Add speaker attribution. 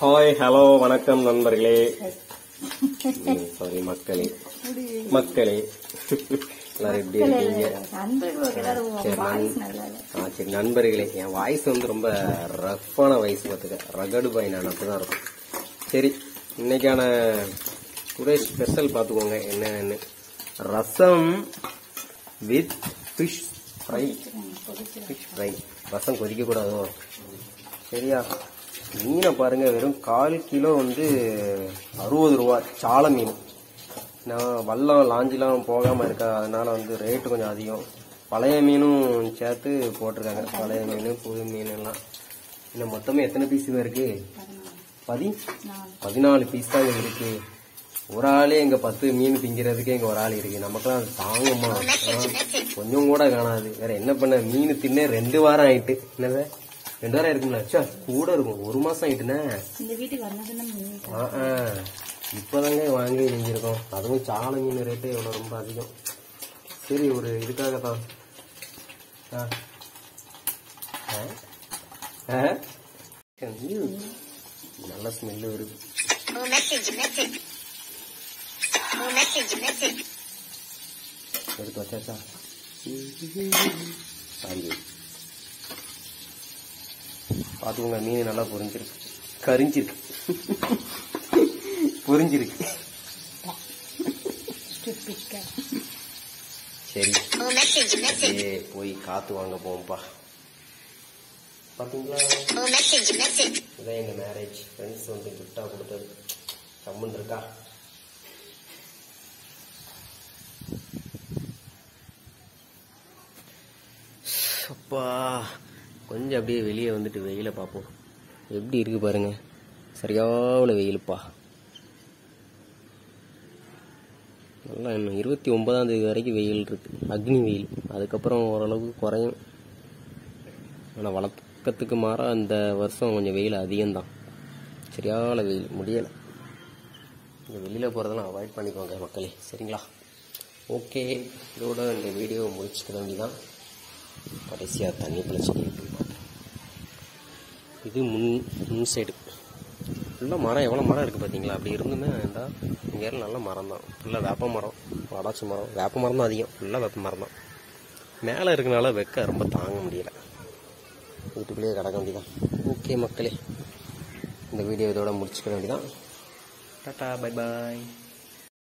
Speaker 1: Hi hello வணக்கம் நண்பர்களே sorry மக்களே மக்களே எல்லாரும் எப்படி இருக்கீங்க சரி, நன்- ஆ, சரி நண்பர்களே என் வாய்ஸ் வந்து ரொம்ப ரஃப்பான வாய்ஸ் பார்த்துக்க ரகடு பாய் நான் அப்படிதான் இருக்கும் சரி இன்னைக்கான டுடே ஸ்பெஷல் பார்த்துக்கோங்க என்னன்னு rasam with fish fry fish fry rasam கொதிக்க கூடாதோ சரியா மீனை பாருங்க வெறும் கால் கிலோ வந்து அறுபது ரூபா சால மீன் நான் வல்லம் லாஞ்சிலாம் போகாம இருக்கா அதனால வந்து ரேட்டு கொஞ்சம் அதிகம் பழைய மீனும் சேர்த்து போட்டிருக்காங்க பழைய மீன் புது மீன் எல்லாம் இன்னும் மொத்தமே எத்தனை பீஸ் இருக்கு பதி பதினாலு பீஸ் தான் இங்க இருக்கு ஒரு ஆளே எங்க பத்து மீன் திங்கிறதுக்கே இங்க ஒரு ஆள் இருக்கு நமக்கெல்லாம் அது தாங்குமா ஆ, கொஞ்சம் கூட காணாது வேற என்ன பண்ண மீன் தின்னே ரெண்டு வாரம் ஆயிட்டு என்னது ரெண்டு வாரம் இருக்குங்களா ச்சே, கூட இருக்கும் ஒரு மாசம் ஆயிட்டுனே
Speaker 2: இந்த வீட்டுக்கு வந்ததுன்னா மீன்
Speaker 1: ஆ, ஆ. இப்பதாங்க வாங்கி செஞ்சிருக்கோம் அதுவும் சால மீன் ரேட்டு எவ்வளவு ரொம்ப அதிகம் சரி ஒரு இதுக்காக தான் ஆ. ஆ? ஆ? ஐயோ, நல்ல ஸ்மெல்லு வருது எடுத்து வச்சாச்சா சாரி பார்த்துக்கோங்க மீன் நல்லா பொரிஞ்சிருக்கு கரிஞ்சிருக்கு பொரிஞ்சிருக்கு சரி அப்படியே போய் காத்து வாங்க போவோம்ப்பா பாத்தீங்களா இதான் எங்க மேரேஜ் ஃப்ரெண்ட்ஸ் வந்து கிஃப்டா கொடுத்தது கம்முன்னு இருக்கா அப்பா கொஞ்சம் அப்படியே வெளியே வந்துட்டு வெயிலை பார்ப்போம் எப்படி இருக்கு பாருங்க சரியான வெயிலுப்பா நல்லா இன்னும் இருபத்தி ஒன்பதாம் தேதி வரைக்கும் வெயில் இருக்கு அக்னி வெயில் அதுக்கப்புறம் ஓரளவுக்கு குறையும் ஆனால் வழக்கத்துக்கு மாறா இந்த வருஷம் கொஞ்சம் வெயில் அதிகம்தான் சரியான வெயில் முடியலை இந்த வெளியில் போகிறதெல்லாம் அவாய்ட் பண்ணிக்கோங்க மக்களே சரிங்களா ஓகே இதோட இந்த வீடியோவை முடிச்சுக்க வேண்டியதான் கடைசியாக தண்ணி பிழைச்சி இது முன் முன் சைடு ஃபுல்லாக மரம் எவ்வளோ மரம் இருக்குது பார்த்தீங்களா அப்படி இருந்துமே இருந்தா இங்கே நல்ல மரம் தான் ஃபுல்லாக வேப்ப மரம் வடாச்சி மரம் வேப்ப மரம் தான் அதிகம் ஃபுல்லாக வேப்ப மரம் தான் மேலே இருக்கனால வெக்க ரொம்ப தாங்க முடியல வீட்டுக்குள்ளேயே கிடக்க வேண்டியதான் ஓகே மக்களே இந்த வீடியோ இதோட முடிச்சுக்க வேண்டியதான் டாட்டா பை பாய்